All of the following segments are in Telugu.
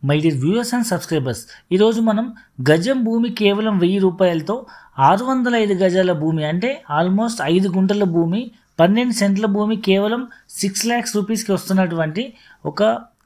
my dear viewers and subscribers ఈరోజు మనం గజం భూమి కేవలం వెయ్యి రూపాయలతో ఆరు వందల ఐదు గజాల భూమి అంటే ఆల్మోస్ట్ ఐదు గుంటల భూమి పన్నెండు సెంట్ల భూమి కేవలం సిక్స్ ల్యాక్స్ రూపీస్కి వస్తున్నటువంటి ఒక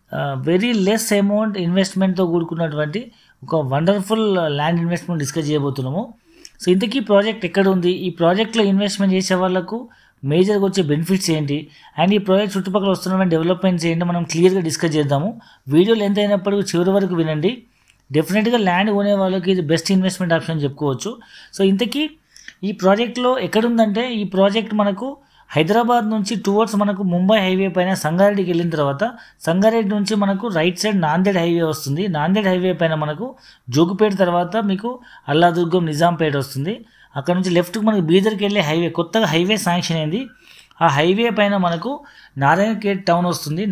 వెరీ లెస్ అమౌంట్ ఇన్వెస్ట్మెంట్తో కూడుకున్నటువంటి ఒక వండర్ఫుల్ ల్యాండ్ ఇన్వెస్ట్మెంట్ డిస్కస్ చేయబోతున్నాము సో ఇంతకీ ప్రాజెక్ట్ ఎక్కడ ఉంది ఈ ప్రాజెక్ట్లో ఇన్వెస్ట్మెంట్ చేసే వాళ్ళకు మేజర్గా వచ్చే బెనిఫిట్స్ ఏంటి అండ్ ఈ ప్రాజెక్ట్ చుట్టుపక్కల వస్తున్న డెవలప్మెంట్స్ ఏంటి మనం క్లియర్గా డిస్కస్ చేద్దాము వీడియో లెంత్ అయినప్పటికీ చివరి వరకు వినండి డెఫినెట్గా ల్యాండ్ కొనే వాళ్ళకి ఇది బెస్ట్ ఇన్వెస్ట్మెంట్ ఆప్షన్ చెప్పుకోవచ్చు సో ఇంతకీ ఈ ప్రాజెక్ట్లో ఎక్కడుందంటే ఈ ప్రాజెక్ట్ మనకు హైదరాబాద్ నుంచి టువర్డ్స్ మనకు ముంబై హైవే పైన సంగారెడ్డికి వెళ్ళిన తర్వాత సంగారెడ్డి నుంచి మనకు రైట్ సైడ్ నాందేడ్ హైవే వస్తుంది నాందేడ్ హైవే పైన మనకు జోగుపేట తర్వాత మీకు అల్లాదుర్గం నిజాంపేట వస్తుంది అక్కడ నుంచి లెఫ్ట్కి మనకు బీదర్కి వెళ్ళే హైవే కొత్తగా హైవే శాంక్షన్ అయింది ఆ హైవే పైన మనకు నారాయణఖేడ్ టౌన్ వస్తుంది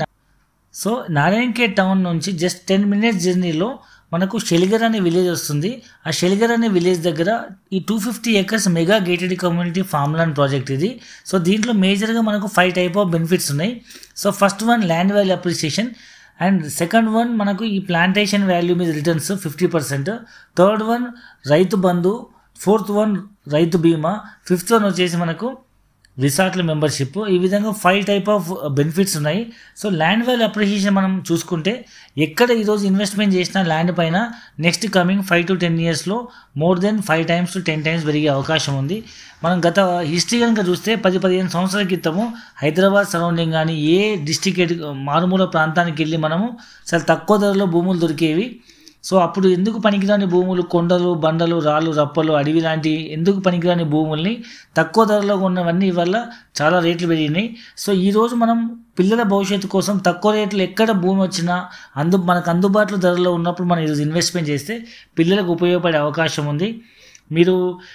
సో నారాయణఖేడ్ టౌన్ నుంచి జస్ట్ టెన్ మినిట్స్ జర్నీలో మనకు షెలిగర్ అనే విలేజ్ వస్తుంది ఆ షెలిగర్ అనే విలేజ్ దగ్గర ఈ two fifty acres mega gated community farm land project ఇది సో దీంట్లో మేజర్గా మనకు ఫైవ్ టైప్ ఆఫ్ బెనిఫిట్స్ ఉన్నాయి so first one land value appreciation and second one మనకు ఈ ప్లాంటేషన్ వాల్యూ మీద returns fifty percent third one Rythu Bandhu fourth one రైతు బీమా ఫిఫ్త్ వన్ వచ్చేసి మనకు రిసార్ట్ల మెంబర్షిప్ ఈ విధంగా ఫైవ్ టైప్ ఆఫ్ బెనిఫిట్స్ ఉన్నాయి సో ల్యాండ్ వాల్యూ అప్రిషియేషన్ మనం చూసుకుంటే ఎక్కడ ఈరోజు ఇన్వెస్ట్మెంట్ చేసిన ల్యాండ్ పైన next coming five to ten ఇయర్స్లో more than five times to ten times పెరిగే అవకాశం ఉంది మనం గత హిస్టరీ కనుక చూస్తే పది పదిహేను సంవత్సరాల క్రితము హైదరాబాద్ సరౌండింగ్ కానీ ఏ డిస్టిక్ మారుమూల ప్రాంతానికి వెళ్ళి మనము చాలా తక్కువ ధరలో భూములు దొరికేవి సో అప్పుడు ఎందుకు పనికిరాని భూములు కొండలు బండలు రాళ్ళు రప్పలు అడవి లాంటి ఎందుకు పనికిరాని భూముల్ని తక్కువ ధరలో ఉన్నవన్నీ వల్ల చాలా రేట్లు పెరిగినాయి సో ఈరోజు మనం పిల్లల భవిష్యత్తు కోసం తక్కువ రేట్లు ఎక్కడ భూమి వచ్చినా అందు మనకు అందుబాటులో ధరలో ఉన్నప్పుడు మనం ఈరోజు ఇన్వెస్ట్మెంట్ చేస్తే పిల్లలకు ఉపయోగపడే అవకాశం ఉంది మీరు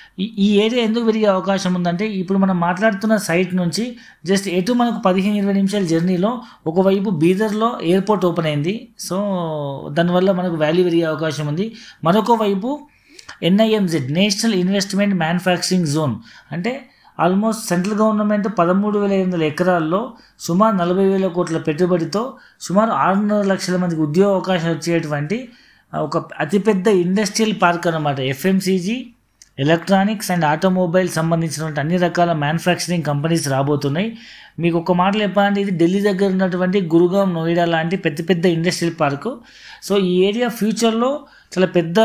ఈ ఏరియా ఎందుకు పెరిగే అవకాశం ఉందంటే ఇప్పుడు మనం మాట్లాడుతున్న సైట్ నుంచి జస్ట్ ఎటు మనకు పదిహేను ఇరవై నిమిషాల జర్నీలో ఒకవైపు బీదర్లో ఎయిర్పోర్ట్ ఓపెన్ అయింది సో దానివల్ల మనకు వాల్యూ పెరిగే అవకాశం ఉంది మరొక వైపు NIMZ national investment manufacturing zone అంటే ఆల్మోస్ట్ సెంట్రల్ గవర్నమెంట్ పదమూడు వేల ఐదు వందల ఎకరాల్లో సుమారు నలభై వేల కోట్ల పెట్టుబడితో సుమారు ఆరున్నర లక్షల మందికి ఉద్యోగ అవకాశాలు వచ్చేటువంటి ఒక అతిపెద్ద ఇండస్ట్రియల్ పార్క్ అనమాట ఎఫ్ఎంసీజీ ఎలక్ట్రానిక్స్ అండ్ ఆటోమొబైల్ సంబంధించినటువంటి అన్ని రకాల మ్యానుఫ్యాక్చరింగ్ కంపెనీస్ రాబోతున్నాయి మీకు ఒక మాటలు చెప్పాలంటే ఇది ఢిల్లీ దగ్గర ఉన్నటువంటి గురుగాం నోయిడా లాంటి పెద్ద పెద్ద ఇండస్ట్రియల్ పార్కు సో ఈ ఏరియా ఫ్యూచర్లో చాలా పెద్ద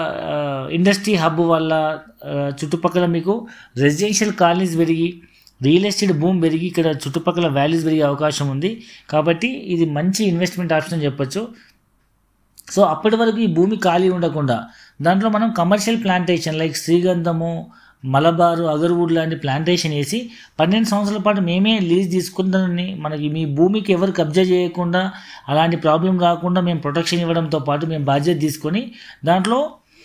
ఇండస్ట్రీ హబ్ వల్ల చుట్టుపక్కల మీకు రెసిడెన్షియల్ కాలనీస్ పెరిగి రియల్ ఎస్టేట్ భూమి పెరిగి ఇక్కడ చుట్టుపక్కల వాల్యూస్ పెరిగే అవకాశం ఉంది కాబట్టి ఇది మంచి ఇన్వెస్ట్మెంట్ ఆప్షన్ అని చెప్పొచ్చు సో అప్పటి వరకు ఈ భూమి ఖాళీ ఉండకుండా దాంట్లో మనం కమర్షియల్ ప్లాంటేషన్ లైక్ శ్రీగంధము మలబారు అగర్వుడ్ లాంటి ప్లాంటేషన్ వేసి పన్నెండు సంవత్సరాల పాటు మేమే లీజ్ తీసుకుంటానని మనకి మీ భూమికి ఎవరు కబ్జా చేయకుండా అలాంటి ప్రాబ్లం రాకుండా మేము ప్రొటెక్షన్ ఇవ్వడంతో పాటు మేము బాధ్యత తీసుకొని దాంట్లో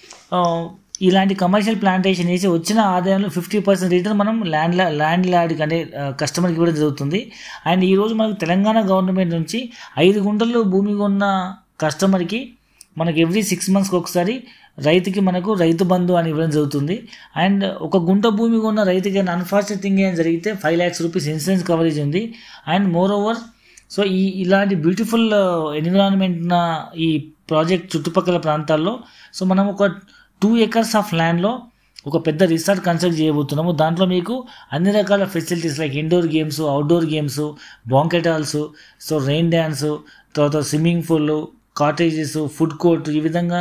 ఇలాంటి కమర్షియల్ ప్లాంటేషన్ వేసి వచ్చిన ఆదాయంలో ఫిఫ్టీ పర్సెంట్ రిటర్న్ మనం ల్యాండ్ ల్యాండ్ లాడ్కి అంటే కస్టమర్కి ఇవ్వడం జరుగుతుంది అండ్ ఈరోజు మనకు తెలంగాణ గవర్నమెంట్ నుంచి ఐదు గుంటల్లో భూమి ఉన్న కస్టమర్కి మనకి ఎవ్రీ సిక్స్ మంత్స్కి ఒకసారి రైతుకి మనకు రైతు బంధు అని ఇవ్వడం జరుగుతుంది అండ్ ఒక గుంట భూమి ఉన్న రైతుకి అన్ఫార్చునేట్ థింగ్ ఏం జరిగితే five lakhs rupees insurance coverage ఉంది అండ్ మోర్ ఓవర్ సో ఈ ఇలాంటి బ్యూటిఫుల్ ఎన్విరాన్మెంట్ ఉన్న ఈ ప్రాజెక్ట్ చుట్టుపక్కల ప్రాంతాల్లో సో మనం ఒక టూ ఎకర్స్ ఆఫ్ ల్యాండ్లో ఒక పెద్ద రిసార్ట్ కన్స్ట్రక్ట్ చేయబోతున్నాము దాంట్లో మీకు అన్ని రకాల facilities like indoor games outdoor games banquet halls so rain dance తర్వాత swimming pool cottages food court ఈ విధంగా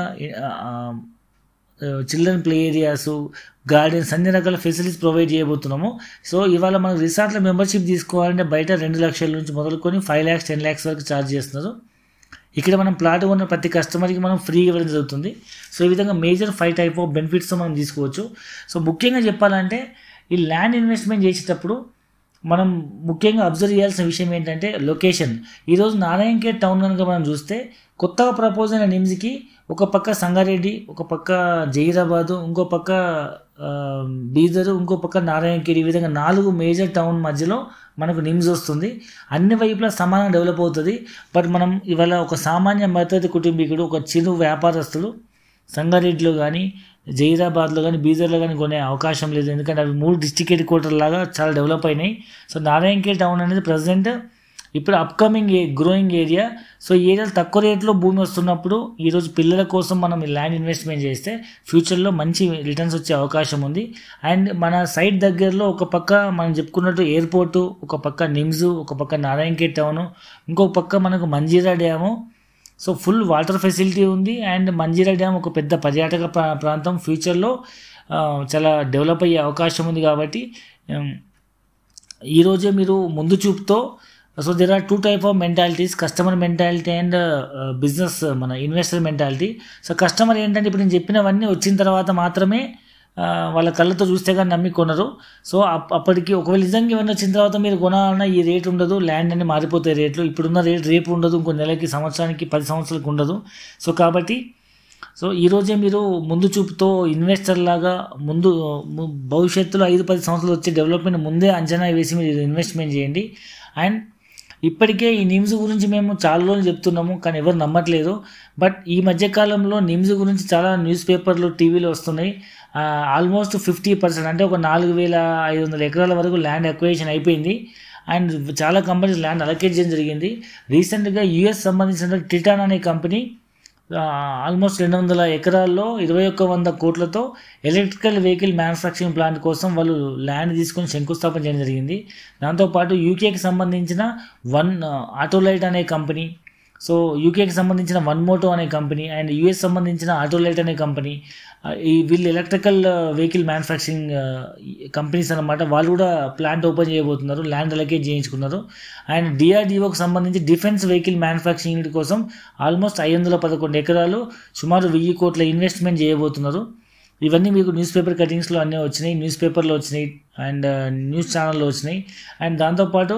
చిల్డ్రన్ ప్లే ఏరియాస్ గార్డెన్స్ అన్ని రకాల ఫెసిలిటీస్ ప్రొవైడ్ చేయబోతున్నాము సో ఇవాళ మనకు రిసార్ట్లో మెంబర్షిప్ తీసుకోవాలంటే బయట రెండు లక్షల నుంచి మొదలుకొని ఫైవ్ ల్యాక్స్ టెన్ ల్యాక్స్ వరకు ఛార్జ్ చేస్తున్నారు ఇక్కడ మనం ప్లాట్ ఉన్న ప్రతి కస్టమర్కి మనం ఫ్రీగా ఇవ్వడం జరుగుతుంది సో ఈ విధంగా major five type of benefits మనం తీసుకోవచ్చు సో ముఖ్యంగా చెప్పాలంటే ఈ ల్యాండ్ ఇన్వెస్ట్మెంట్ చేసేటప్పుడు మనం ముఖ్యంగా అబ్జర్వ్ చేయాల్సిన విషయం ఏంటంటే లొకేషన్ ఈరోజు నారాయణఖేడ్ టౌన్ కనుక మనం చూస్తే కొత్తగా ప్రపోజ్ అయిన నిమ్స్కి ఒక పక్క సంగారెడ్డి ఒక పక్క జహీరాబాదు ఇంకో పక్క బీదర్ ఇంకో పక్క నారాయణఖేడ్ ఈ విధంగా నాలుగు మేజర్ టౌన్ మధ్యలో మనకు నిమ్స్ వస్తుంది అన్ని వైపులా సమానం డెవలప్ అవుతుంది బట్ మనం ఇవాళ ఒక సామాన్య మద్దతు కుటుంబీకుడు ఒక చిరు వ్యాపారస్తులు సంగారెడ్డిలో కానీ జహీరాబాద్లో కానీ బీదర్లో కానీ కొనే అవకాశం లేదు ఎందుకంటే అవి మూడు డిస్టిక్ హెడ్ క్వార్టర్ లాగా చాలా డెవలప్ అయినాయి సో నారాయణఖేడ్ టౌన్ అనేది ప్రజెంట్ ఇప్పుడు upcoming a growing area so ఈ ఏరియాలో తక్కువ రేట్లో భూమి వస్తున్నప్పుడు ఈరోజు పిల్లల కోసం మనం ఈ ల్యాండ్ ఇన్వెస్ట్మెంట్ చేస్తే ఫ్యూచర్లో మంచి రిటర్న్స్ వచ్చే అవకాశం ఉంది అండ్ మన సైట్ దగ్గరలో ఒక పక్క మనం చెప్పుకున్నట్టు ఎయిర్పోర్టు ఒక పక్క నిమ్స్ ఒక పక్క నారాయణఖేడ్ టౌన్ ఇంకొక పక్క మనకు Manjira dam so full water facility ఉంది అండ్ మంజీరా డ్యామ్ ఒక పెద్ద పర్యాటక ప్రా- ప్రాంతం ఫ్యూచర్లో ఆ, చాలా డెవలప్ అయ్యే అవకాశం ఉంది కాబట్టి ఉమ్, ఈరోజే మీరు ముందు చూపుతో so there are two type of mentalities customer mentality and business మన ఇన్వెస్టర్ మెంటాలిటీ సో కస్టమర్ ఏంటంటే ఇప్పుడు నేను చెప్పినవన్నీ వచ్చిన తర్వాత మాత్రమే ఆ, వాళ్ళ కళ్ళతో చూస్తే కానీ నమ్మి కొనరు సో అప్- అప్పటికి ఒకవేళ నిజంగా ఇవన్నీ వచ్చిన తర్వాత మీరు కొనాలన్నా ఈ రేట్ ఉండదు ల్యాండ్ అన్ని మారిపోతాయి రేట్లు ఇప్పుడున్న రేట్ రేపు ఉండదు ఇంకో నెలకి సంవత్సరానికి పది సంవత్సరాలకు ఉండదు సో కాబట్టి సో ఈరోజే మీరు ముందు చూపుతో ఇన్వెస్టర్ లాగా ముందు ము- భవిష్యత్తులో ఐదు పది సంవత్సరాలు వచ్చే డెవలప్మెంట్ ముందే అంచనా వేసి మీరు ఇన్వెస్ట్మెంట్ చేయండి అండ్ ఇప్పటికే ఈ నిమ్స్ గురించి మేము చాలా రోజులు చెప్తున్నాము కానీ ఎవరు నమ్మట్లేదు బట్ ఈ మధ్యకాలంలో నిమ్స్ గురించి చాలా న్యూస్ పేపర్లు టీవీలో వస్తున్నాయి ఆల్మోస్ట్ ఫిఫ్టీ పర్సెంట్ అంటే ఒక నాలుగు వేల ఐదు వందల ఎకరాల వరకు ల్యాండ్ అక్వేషన్ అయిపోయింది అండ్ చాలా కంపెనీస్ ల్యాండ్ అలొకేట్ చేయడం జరిగింది రీసెంట్గా యుఎస్ సంబంధించిన టిటాన్ అనే కంపెనీ ఆల్మోస్ట్ రెండు వందల ఎకరాల్లో ఇరవై ఒక్క వంద కోట్లతో ఎలక్ట్రికల్ వెహికల్ మ్యానుఫ్యాక్చరింగ్ ప్లాంట్ కోసం వాళ్ళు ల్యాండ్ తీసుకొని శంకుస్థాపన చేయడం జరిగింది దాంతోపాటు యూకేకి సంబంధించిన వన్ ఆటోలైట్ అనే కంపెనీ సో యూకేకి సంబంధించిన వన్ మోటో అనే కంపెనీ అండ్ యూఎస్ సంబంధించిన ఆటోలైట్ అనే కంపెనీ ఆ, ఈ వీళ్ళు ఎలక్ట్రికల్ వెహికల్ మ్యానుఫ్యాక్చరింగ్ కంపెనీస్ అనమాట వాళ్ళు కూడా ప్లాంట్ ఓపెన్ చేయబోతున్నారు ల్యాండ్ అలకేట్ చేయించుకున్నారు అండ్ డిఆర్డిఓకి సంబంధించి డిఫెన్స్ వెహికల్ మ్యానుఫ్యాక్చరింగ్ యూనిట్ కోసం ఆల్మోస్ట్ ఐదు వందల పదకొండు ఎకరాలు సుమారు వెయ్యి కోట్ల ఇన్వెస్ట్మెంట్ చేయబోతున్నారు ఇవన్నీ మీకు న్యూస్ పేపర్ కటింగ్స్లో అన్నీ వచ్చినాయి న్యూస్ పేపర్లో వచ్చినాయి అండ్ న్యూస్ ఛానల్లో వచ్చినాయి అండ్ దాంతోపాటు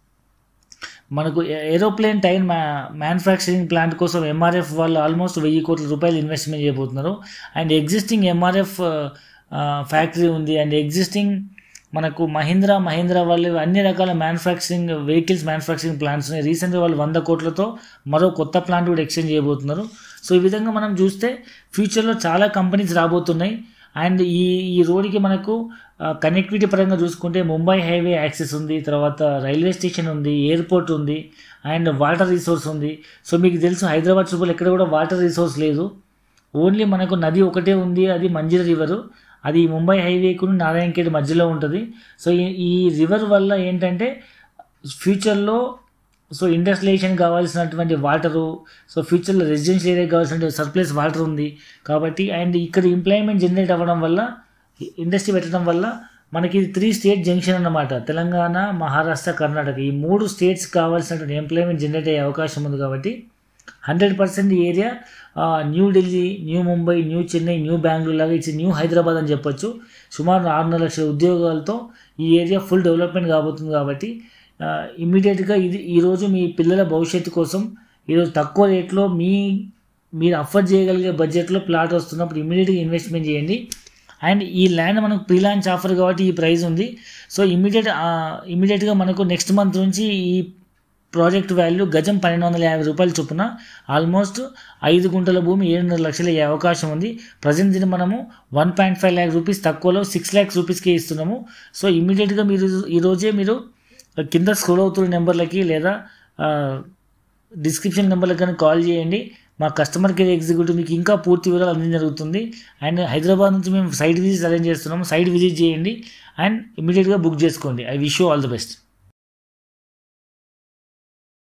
మనకు ఏరోప్లేన్ టైర్ మ్యా మ్యానుఫ్యాక్చరింగ్ ప్లాంట్ కోసం ఎంఆర్ఎఫ్ వాళ్ళు ఆల్మోస్ట్ వెయ్యి కోట్ల రూపాయలు ఇన్వెస్ట్మెంట్ చేయబోతున్నారు అండ్ ఎగ్జిస్టింగ్ ఎంఆర్ఎఫ్ ఫ్యాక్టరీ ఉంది అండ్ ఎగ్జిస్టింగ్ మనకు మహీంద్రా మహీంద్రా వాళ్ళు అన్ని రకాల మ్యానుఫ్యాక్చరింగ్ వెహికల్స్ మ్యానుఫ్యాక్చరింగ్ ప్లాంట్స్ ఉన్నాయి రీసెంట్గా వాళ్ళు వంద కోట్లతో మరో కొత్త ప్లాంట్ కూడా ఎక్స్చేంజ్ చేయబోతున్నారు సో ఈ విధంగా మనం చూస్తే ఫ్యూచర్లో చాలా కంపెనీస్ రాబోతున్నాయి అండ్ ఈ ఈ రోడ్కి మనకు కనెక్టివిటీ పరంగా చూసుకుంటే ముంబై హైవే యాక్సెస్ ఉంది తర్వాత రైల్వే స్టేషన్ ఉంది ఎయిర్పోర్ట్ ఉంది అండ్ వాటర్ రిసోర్స్ ఉంది సో మీకు తెలుసు హైదరాబాద్ చుట్టూ ఎక్కడ కూడా వాటర్ రిసోర్స్ లేదు ఓన్లీ మనకు నది ఒకటే ఉంది అది మంజీర రివరు అది ముంబై హైవేకు నారాయణఖేడ్ మధ్యలో ఉంటుంది సో ఈ- ఈ రివర్ వల్ల ఏంటంటే ఫ్యూచర్లో సో ఇండస్ట్రియేషన్ కావాల్సినటువంటి వాటరు సో ఫ్యూచర్లో రెసిడెన్షియల్ ఏరియా కావాల్సిన సర్ప్లస్ వాటర్ ఉంది కాబట్టి అండ్ ఇక్కడ ఎంప్లాయ్మెంట్ జనరేట్ అవ్వడం వల్ల ఇండస్ట్రీ పెట్టడం వల్ల మనకి ఇది త్రీ స్టేట్ జంక్షన్ అన్నమాట తెలంగాణ మహారాష్ట్ర కర్ణాటక ఈ మూడు స్టేట్స్ కావాల్సినటువంటి ఎంప్లాయ్మెంట్ జనరేట్ అయ్యే అవకాశం ఉంది కాబట్టి హండ్రెడ్ పర్సెంట్ ఈ ఏరియా ఆ, new Delhi new Mumbai new Chennai new Bengaluru లాగా ఇట్స్ న్యూ హైదరాబాద్ అని చెప్పొచ్చు సుమారు ఆరున్నర లక్షల ఉద్యోగాలతో ఈ ఏరియా ఫుల్ డెవలప్మెంట్ కాబోతుంది కాబట్టి ఇమ్మీడియట్గా ఇది ఈరోజు మీ పిల్లల భవిష్యత్తు కోసం ఈరోజు తక్కువ రేట్లో మీ మీరు అఫోర్డ్ చేయగలిగే బడ్జెట్లో ప్లాట్ వస్తున్నప్పుడు ఇమ్మీడియట్గా ఇన్వెస్ట్మెంట్ చేయండి అండ్ ఈ ల్యాండ్ మనకు ప్రీ లాంచ్ ఆఫర్ కాబట్టి ఈ ప్రైస్ ఉంది సో ఇమ్మీడియట్ ఇమ్మీడియట్గా మనకు నెక్స్ట్ మంత్ నుంచి ఈ ప్రాజెక్ట్ వాల్యూ గజం పన్నెండు వందల యాభై రూపాయల చొప్పున ఆల్మోస్ట్ ఐదు గుంటల భూమి ఏడున్నర లక్షలు అయ్యే అవకాశం ఉంది ప్రజెంట్ దీన్ని మనము one point five lakh rupees తక్కువలో సిక్స్ ల్యాక్స్ రూపీస్కే ఇస్తున్నాము సో ఇమ్మీడియట్గా మీరు ఈరోజే మీరు కింద స్క్రోల్ అవుతున్న నెంబర్లకి లేదా డిస్క్రిప్షన్ నెంబర్లకు కానీ కాల్ చేయండి మా కస్టమర్ కేర్ ఎగ్జిక్యూటివ్ మీకు ఇంకా పూర్తి వివరాలు అందించడం జరుగుతుంది అండ్ హైదరాబాద్ నుంచి మేము సైట్ విజిట్ అరేంజ్ చేస్తున్నాము సైట్ విజిట్ చేయండి అండ్ ఇమీడియట్గా బుక్ చేసుకోండి I wish you all the best